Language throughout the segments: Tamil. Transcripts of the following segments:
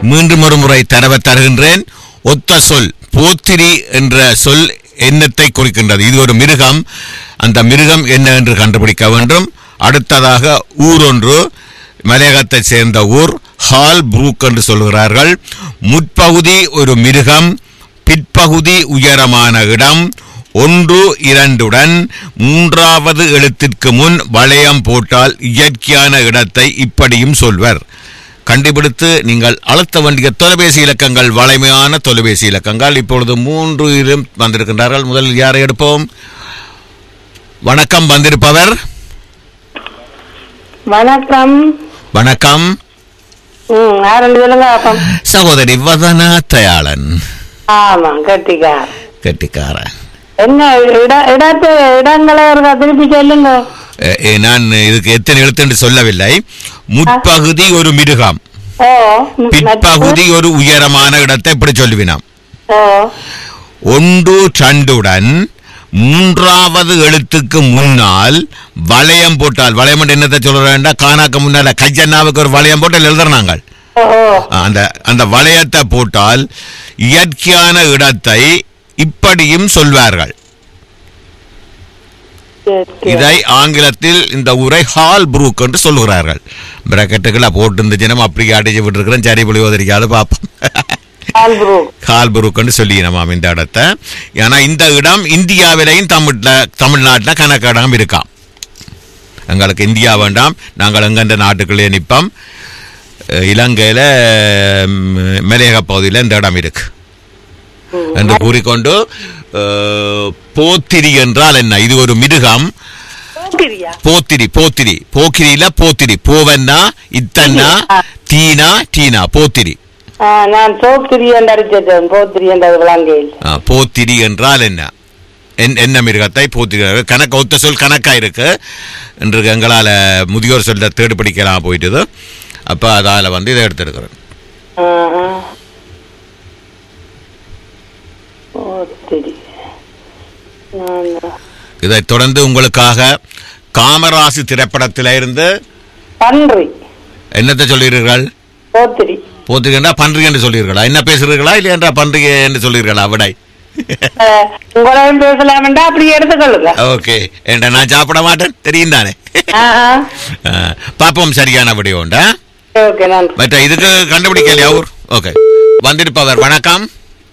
மீண்டும் ஒரு முறை தரவ தருகின்றேன் ஒத்த சொல் போத்திரி என்ற சொல் என்னத்தை குறிக்கின்றது இது ஒரு மிருகம் அந்த மிருகம் என்ன என்று கண்டுபிடிக்க வேண்டும் அடுத்ததாக ஊரொன்று மலையகத்தை சேர்ந்த ஊர் ஹால் புரூக் என்று சொல்கிறார்கள் முற்பகுதி ஒரு மிருகம் பிற்பகுதி உயரமான இடம் ஒன்று இரண்டுடன் மூன்றாவது எழுத்திற்கு முன் வளையம் போட்டால் இயற்கையான இடத்தை இப்படியும் சொல்வர் கண்டுபிடித்து நீங்கள் அழுத்த வேண்டிய தொலைபேசி இலக்கங்கள் வளைமையான தொலைபேசி இலக்கங்கள் இப்பொழுது மூன்று இரும் வந்திருக்கின்றார்கள் முதலில் யாரை எடுப்போம் வணக்கம் வந்திருப்பவர் வணக்கம் வணக்கம் ம் யாரும் சொல்லுங்க அப்பம் சகோதரி வதனா தயாளன் ஆமா கட்டிக்கார் கெட்டிக்காரன் என்ன இட இடத்து இடங்களை இருக்கா திருப்பி சொல்லுங்க அஹ், eh, நான் இதுக்கு எத்தனை எழுத்து என்று சொல்லவில்லை முற்பகுதி ஒரு மிருகம் ஓ ம், பிற்பகுதி ஒரு உயரமான இடத்தை இப்படி சொல்லுவினாம் ஓ ஒன்று சண்டுடன் மூன்றாவது எழுத்துக்கு முன்னால் வளையம் போட்டால் வளையம் என்று என்னத்தை சொல்றேன்டா காணாக்கு முன்னால கையண்ணாவுக்கு ஒரு வளையம் போட்டு எழுதுறாங்க ஓ ஓ அந்த அந்த வளையத்தை போட்டால் இயற்கையான இடத்தை இப்படியும் சொல்வார்கள் சரி, சரி. இதை ஆங்கிலத்தில் இந்த உரை ஹால் புரூக் என்று சொல்லுகிறார்கள் பிரக்கெட்டுகளை போட்டு இந்த ஜனம் அப்படி அடிச்சு விட்டுருக்கிறேன் சரி புளி தெரியாது பார்ப்போம் ஆல் ப்ரூ ஹால் புரூக்னு சொல்லி நம்ம இந்த இடத்த ஏன்னா இந்த இடம் இந்தியாவிலையும் தமிழ்ல தமிழ்நாட்டில் கணக்கு இடம் இருக்காம் எங்களுக்கு இந்தியா வேண்டாம் நாங்கள் எங்கெந்த நாட்டுக்குள்ளே நிற்போம் அஹ் இலங்கையில ம், மலையக பகுதியில் இந்த இடம் இருக்கு என்று கூறிக்கொண்டு அஹ், போத்திரி என்றால் என்ன இது ஒரு மிருகம் போக்கிரியா போத்திரி போத்திரி போக்கிரியில போத்திரி போவன்னா இத்தன்னா தீனா டீனா போத்திரி ஆ, நான் சோக்கிரி என்று அடிச்சேன் போத்திரி என்ற விளங்கையில் ஆ, போத்திரி என்றால் என்ன என்- என்ன மிருகத்தை போத்திரி கணக்கு ஒத்த சொல் கணக்கா இருக்கு என்று எங்களால் முதியோர் சொல்ல தேடு படிக்கலாம் போயிட்டுது அப்போ அதால் வந்து இதை எடுத்திருக்கிறேன் ஆஹா. போத்திரி நான் இதைத் தொடர்ந்து உங்களுக்காக காமராசு திரைப்படத்தில இருந்து பன்றி என்னத்தை சொல்கிறீர்கள் போத்திரி போத்திரிகண்டா பன்றிகை என்று சொல்கிறீர்களா என்ன பேசுகிறீர்களா இல்லையென்றா பன்றிகை என்று சொல்கிறீர்களா விடை அஹ், உங்களையும் பேசலாம்டா அப்படி எடுத்துக்கொள்ளுங்க ஓகே ஏண்டா நான் சாப்பிட மாட்டேன் தெரியும் தானே ஆஹா. ஆ, பார்ப்போம் சரியான விடை உண்டா ஓகே நன்றி மற்ற இதுக்கு கண்டுபிடிக்கலையா ஊர் ஓகே வந்திருப்பவர் வணக்கம்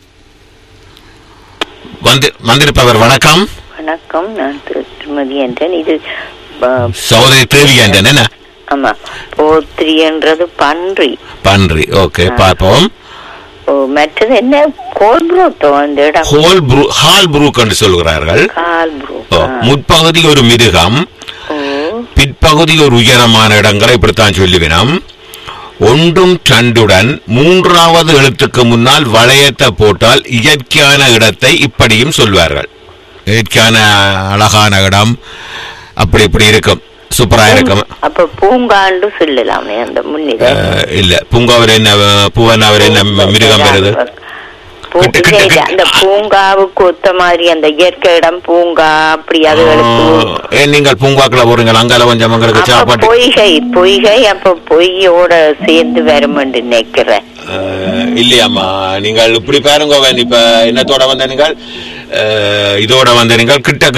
வந்து வந்திருப்பவர் வணக்கம் வணக்கம் நான் திரு- திருமதி என்றேன் இது ஆ, சௌதரி தேவி என்றன் என்ன ஆமா போத்திரி என்றது பன்றி பன்றி ஓகே பார்ப்போம் ஓ, மற்றது என்ன கோல்புரோட்டோ அந்த இடம் ஹோல் ப்ரூ ஹால் ப்ரூக் என்று சொல்கிறார்கள் கால்புரோ ஓ, முற்பகுதி ஒரு மிருகம் ஓ பிற்பகுதி ஒரு உயரமான இடங்களை இப்படித்தான் சொல்லுவினம் ஒன்றும் சண்டுடன் மூன்றாவது எழுத்துக்கு முன்னால் வளையத்தை போட்டால் இயற்கையான இடத்தை இப்படியும் சொல்வார்கள் இயற்கையான அழகான இடம் அப்படி இப்படி இருக்கும் சூப்பரா இருக்கும் அப்ப பூங்காண்டு சொல்லலாமே அந்த முன்னிலை அஹ், இல்ல பூங்காவில் என்ன பூவன் அவர் என்ன மிருகம் வருது பூ- கிட்ட- கிட்ட- இல்லை, கிட்ட- அந்த பூங்காவுக்கு ஒத்த மாதிரி அந்த இயற்கை இடம் பூங்கா அப்படி அதுகளுக்கு ஏன் நீங்கள் பூங்காக்குள்ள போறீங்க அங்கால கொஞ்சம் உங்களுக்கு அப்ப சாப்பாட்டு பொய்கை பொய்கை அப்ப பொய்யோட சேர்ந்து வருமென்று நினைக்கிறேன் அஹ், இல்லையாம்மா நீங்கள் இப்படி பாருங்க இப்ப என்னத்தோட வந்த நீங்கள் அஹ், இதோட வந்த நீங்கள் கிட்ட